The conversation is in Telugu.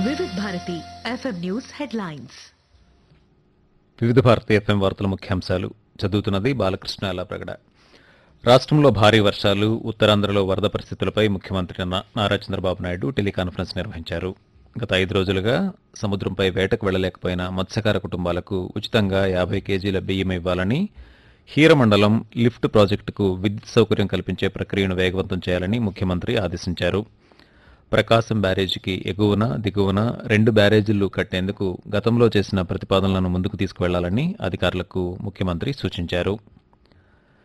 Vividh Bharati FM news headlines Vividha Bharati FM వార్తల ముఖ్యాంశాలు చదువుతున్నది బాలకృష్ణ ప్రగడ రాష్ట్రంలో భారీ వర్షాలు ఉత్తరాంధ్రలో వరద పరిస్థితులపై ముఖ్యమంత్రి నా- నారా చంద్రబాబు నాయుడు టెలికాన్ఫరెన్స్ నిర్వహించారు గత ఐదు రోజులుగా సముద్రంపై వేటకు వెళ్లలేకపోయిన మత్స్యకార కుటుంబాలకు ఉచితంగా యాభై కేజీల బియ్యం ఇవ్వాలని హీరమండలం లిఫ్ట్ ప్రాజెక్టుకు విద్యుత్ సౌకర్యం కల్పించే ప్రక్రియను వేగవంతం చేయాలని ముఖ్యమంత్రి ఆదేశించారు ప్రకాశం బ్యారేజీకి ఎగువన దిగువన రెండు బ్యారేజీలు కట్టేందుకు గతంలో చేసిన ప్రతిపాదనలను ముందుకు తీసుకువెళ్లాలని అధికారులకు ముఖ్యమంత్రి సూచించారు